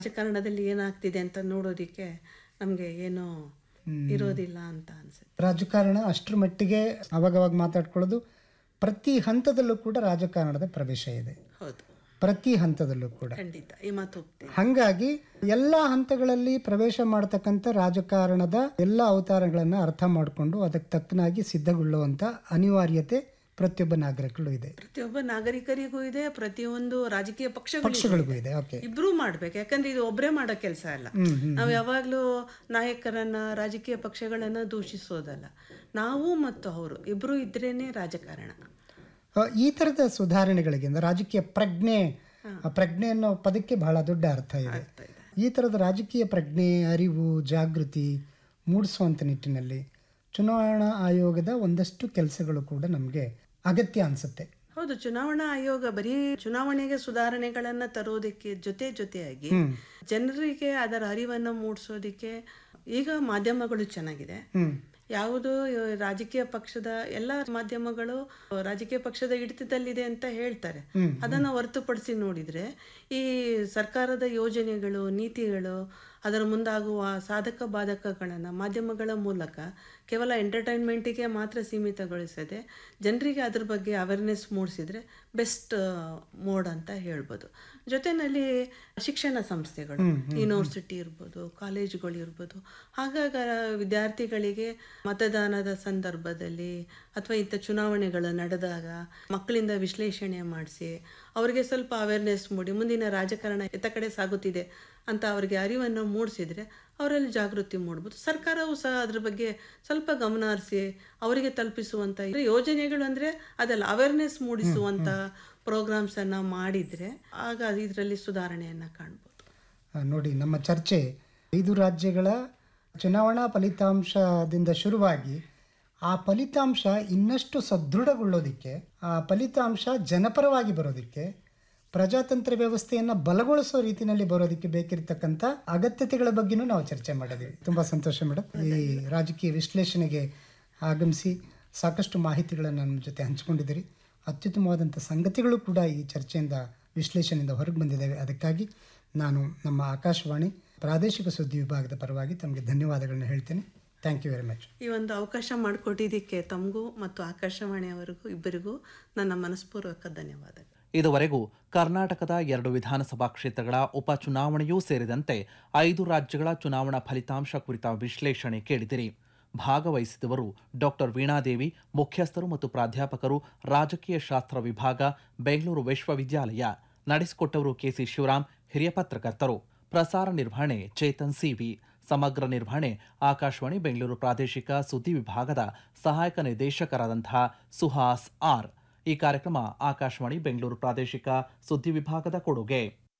ರಾಜಕಾರಣದಲ್ಲಿ ಏನಾಗ್ತಿದೆ ಅಂತ ನೋಡೋದಿಕ್ಕೆ ನಮಗೆ ಏನೂ ಇರೋದಿಲ್ಲ ಅಂತ ಅನ್ಸುತ್ತೆ ರಾಜಕಾರಣ ಅಷ್ಟರ ಮಟ್ಟಿಗೆ ಅವಾಗವಾಗ ಮಾತಾಡ್ಕೊಳ್ಳೋದು ಪ್ರತಿ ಹಂತದಲ್ಲೂ ಕೂಡ ರಾಜಕಾರಣದ ಪ್ರವೇಶ ಇದೆ ಹೌದು ಪ್ರತಿ ಹಂತದಲ್ಲೂ ಕೂಡ ಖಂಡಿತ ಈ ಮಾತು ಒಪ್ತೀನಿ ಹಂಗಾಗಿ ಎಲ್ಲ ಹಂತಗಳಲ್ಲಿ ಪ್ರವೇಶ ಮಾಡತಕ್ಕಂಥ ರಾಜಕಾರಣದ ಎಲ್ಲ ಅವತಾರಗಳನ್ನು ಅರ್ಥ ಮಾಡಿಕೊಂಡು ಅದಕ್ಕೆ ತಕ್ಕನಾಗಿ ಸಿದ್ಧಗೊಳ್ಳುವಂಥ ಅನಿವಾರ್ಯತೆ ಪ್ರತಿಯೊಬ್ಬ ನಾಗರಿಕರು ಇದೆ ಪ್ರತಿಯೊಬ್ಬ ನಾಗರಿಕರಿಗೂ ಇದೆ ಪ್ರತಿಯೊಂದು ರಾಜಕೀಯ ಪಕ್ಷಗಳಿಗೂ ಪಕ್ಷಗಳಿಗೂ ಇದೆ ಓಕೆ ಇಬ್ರು ಮಾಡ್ಬೇಕು ಯಾಕಂದ್ರೆ ಇದು ಒಬ್ಬರೇ ಮಾಡೋ ಕೆಲಸ ಅಲ್ಲ ನಾವು ಯಾವಾಗಲೂ ನಾಯಕರನ್ನ ರಾಜಕೀಯ ಪಕ್ಷಗಳನ್ನ ದೂಷಿಸೋದಲ್ಲ ನಾವು ಮತ್ತು ಅವರು ಇಬ್ರು ಇದ್ರೇನೆ ರಾಜಕಾರಣ ಆ, ಈ ಥರದ ಸುಧಾರಣೆಗಳಿಗೆ ಅಂದ್ರೆ ರಾಜಕೀಯ ಪ್ರಜ್ಞೆ ಆ ಪ್ರಜ್ಞೆ ಅನ್ನೋ ಪದಕ್ಕೆ ಬಹಳ ದೊಡ್ಡ ಅರ್ಥ ಇದೆ ಆಗ್ತಾ ಇದೆ ಈ ಥರದ ರಾಜಕೀಯ ಪ್ರಜ್ಞೆ ಅರಿವು ಜಾಗೃತಿ ಮೂಡಿಸುವಂಥ ನಿಟ್ಟಿನಲ್ಲಿ ಚುನಾವಣಾ ಆಯೋಗದ ಒಂದಷ್ಟು ಕೆಲಸಗಳು ಕೂಡ ನಮಗೆ ಅಗತ್ಯ ಅನಿಸುತ್ತೆ ಹೌದು ಚುನಾವಣಾ ಆಯೋಗ ಬರೀ ಚುನಾವಣೆಗೆ ಸುಧಾರಣೆಗಳನ್ನ ತರೋದಕ್ಕೆ ಜೊತೆ ಜೊತೆಯಾಗಿ ಜನರಿಗೆ ಅದರ ಅರಿವನ್ನು ಮೂಡಿಸೋದಿಕ್ಕೆ ಈಗ ಮಾಧ್ಯಮಗಳು ಚೆನ್ನಾಗಿದೆ ಹ್ಮ್ ಯಾವುದು ರಾಜಕೀಯ ಪಕ್ಷದ ಎಲ್ಲ ಮಾಧ್ಯಮಗಳು ರಾಜಕೀಯ ಪಕ್ಷದ ಹಿಡಿತದಲ್ಲಿದೆ ಅಂತ ಹೇಳ್ತಾರೆ ಅದನ್ನ ಹೊರತುಪಡಿಸಿ ನೋಡಿದ್ರೆ ಈ ಸರ್ಕಾರದ ಯೋಜನೆಗಳು ನೀತಿಗಳು ಅದರ ಮುಂದಾಗುವ ಸಾಧಕ ಬಾಧಕಗಳನ್ನು ಮಾಧ್ಯಮಗಳ ಮೂಲಕ ಕೇವಲ ಎಂಟರ್ಟೈನ್ಮೆಂಟಿಗೆ ಮಾತ್ರ ಸೀಮಿತಗೊಳಿಸದೆ ಜನರಿಗೆ ಅದ್ರ ಬಗ್ಗೆ ಅವೇರ್ನೆಸ್ ಮೂಡಿಸಿದ್ರೆ ಬೆಸ್ಟ್ ಮೋಡ್ ಅಂತ ಹೇಳ್ಬೋದು ಜೊತೆಯಲ್ಲಿ ಶಿಕ್ಷಣ ಸಂಸ್ಥೆಗಳು ಯೂನಿವರ್ಸಿಟಿ ಇರ್ಬೋದು ಕಾಲೇಜುಗಳು ಇರ್ಬೋದು ಹಾಗಾಗ ವಿದ್ಯಾರ್ಥಿಗಳಿಗೆ ಮತದಾನದ ಸಂದರ್ಭದಲ್ಲಿ ಅಥವಾ ಇಂಥ ಚುನಾವಣೆಗಳು ನಡೆದಾಗ ಮಕ್ಕಳಿಂದ ವಿಶ್ಲೇಷಣೆ ಮಾಡಿಸಿ ಅವರಿಗೆ ಸ್ವಲ್ಪ ಅವೇರ್ನೆಸ್ ಮೂಡಿ ಮುಂದಿನ ರಾಜಕಾರಣ ಎತ್ತ ಕಡೆ ಸಾಗುತ್ತಿದೆ ಅಂತ ಅವರಿಗೆ ಅರಿವನ್ನು ಮೂಡಿಸಿದ್ರೆ ಅವರಲ್ಲಿ ಜಾಗೃತಿ ಮೂಡ್ಬೋದು ಸರ್ಕಾರವು ಸಹ ಅದ್ರ ಬಗ್ಗೆ ಸ್ವಲ್ಪ ಗಮನ ಹರಿಸಿ ಅವರಿಗೆ ತಲುಪಿಸುವಂಥ ಯೋಜನೆಗಳು ಅಂದರೆ ಅದಲ್ಲ ಅವೇರ್ನೆಸ್ ಮೂಡಿಸುವಂಥ ಪ್ರೋಗ್ರಾಮ್ಸನ್ನು ಮಾಡಿದರೆ ಆಗ ಇದರಲ್ಲಿ ಸುಧಾರಣೆಯನ್ನು ಕಾಣ್ಬೋದು ಆ, ನೋಡಿ ನಮ್ಮ ಚರ್ಚೆ ಐದು ರಾಜ್ಯಗಳ ಚುನಾವಣಾ ಫಲಿತಾಂಶದಿಂದ ಶುರುವಾಗಿ ಆ ಫಲಿತಾಂಶ ಇನ್ನಷ್ಟು ಸದೃಢಗೊಳ್ಳೋದಿಕ್ಕೆ ಆ ಫಲಿತಾಂಶ ಜನಪರವಾಗಿ ಬರೋದಕ್ಕೆ ಪ್ರಜಾತಂತ್ರ ವ್ಯವಸ್ಥೆಯನ್ನು ಬಲಗೊಳಿಸೋ ರೀತಿಯಲ್ಲಿ ಬರೋದಕ್ಕೆ ಬೇಕಿರತಕ್ಕಂಥ ಅಗತ್ಯತೆಗಳ ಬಗ್ಗೆನೂ ನಾವು ಚರ್ಚೆ ಮಾಡಿದ್ದೀವಿ ತುಂಬ ಸಂತೋಷ ಮೇಡಮ್ ಈ ರಾಜಕೀಯ ವಿಶ್ಲೇಷಣೆಗೆ ಆಗಮಿಸಿ ಸಾಕಷ್ಟು ಮಾಹಿತಿಗಳನ್ನು ನಮ್ಮ ಜೊತೆ ಹಂಚಿಕೊಂಡಿದ್ದೀರಿ ಅತ್ಯುತ್ತಮವಾದಂಥ ಸಂಗತಿಗಳು ಕೂಡ ಈ ಚರ್ಚೆಯಿಂದ ವಿಶ್ಲೇಷಣೆಯಿಂದ ಹೊರಗೆ ಬಂದಿದ್ದಾವೆ ಅದಕ್ಕಾಗಿ ನಾನು ನಮ್ಮ ಆಕಾಶವಾಣಿ ಪ್ರಾದೇಶಿಕ ಸುದ್ದಿ ವಿಭಾಗದ ಪರವಾಗಿ ತಮಗೆ ಧನ್ಯವಾದಗಳನ್ನ ಹೇಳ್ತೇನೆ ಥ್ಯಾಂಕ್ ಯು ವೆರಿ ಮಚ್ ಈ ಒಂದು ಅವಕಾಶ ಮಾಡಿಕೊಟ್ಟಿದ್ದಕ್ಕೆ ತಮಗೂ ಮತ್ತು ಆಕಾಶವಾಣಿಯವರಿಗೂ ಇಬ್ಬರಿಗೂ ನನ್ನ ಮನಸ್ಪೂರ್ವಕ ಧನ್ಯವಾದಗಳು ಇದುವರೆಗೂ ಕರ್ನಾಟಕದ ಎರಡು ವಿಧಾನಸಭಾ ಕ್ಷೇತ್ರಗಳ ಉಪಚುನಾವಣೆಯೂ ಸೇರಿದಂತೆ ಐದು ರಾಜ್ಯಗಳ ಚುನಾವಣಾ ಫಲಿತಾಂಶ ಕುರಿತ ವಿಶ್ಲೇಷಣೆ ಕೇಳಿದಿರಿ ಭಾಗವಹಿಸಿದವರು ಡಾಕ್ಟರ್ ವೀಣಾದೇವಿ ಮುಖ್ಯಸ್ಥರು ಮತ್ತು ಪ್ರಾಧ್ಯಾಪಕರು ರಾಜಕೀಯ ಶಾಸ್ತ್ರ ವಿಭಾಗ ಬೆಂಗಳೂರು ವಿಶ್ವವಿದ್ಯಾಲಯ ನಡೆಸಿಕೊಟ್ಟವರು ಕೆಸಿ ಶಿವರಾಮ್ ಹಿರಿಯ ಪತ್ರಕರ್ತರು ಪ್ರಸಾರ ನಿರ್ವಹಣೆ ಚೇತನ್ ಸಿವಿ ಸಮಗ್ರ ನಿರ್ವಹಣೆ ಆಕಾಶವಾಣಿ ಬೆಂಗಳೂರು ಪ್ರಾದೇಶಿಕ ಸುದ್ದಿ ವಿಭಾಗದ ಸಹಾಯಕ ನಿರ್ದೇಶಕರಾದಂತಹ ಸುಹಾಸ್ ಆರ್ ಈ ಕಾರ್ಯಕ್ರಮ ಆಕಾಶವಾಣಿ ಬೆಂಗಳೂರು ಪ್ರಾದೇಶಿಕ ಸುದ್ದಿ ವಿಭಾಗದ ಕೊಡುಗೆ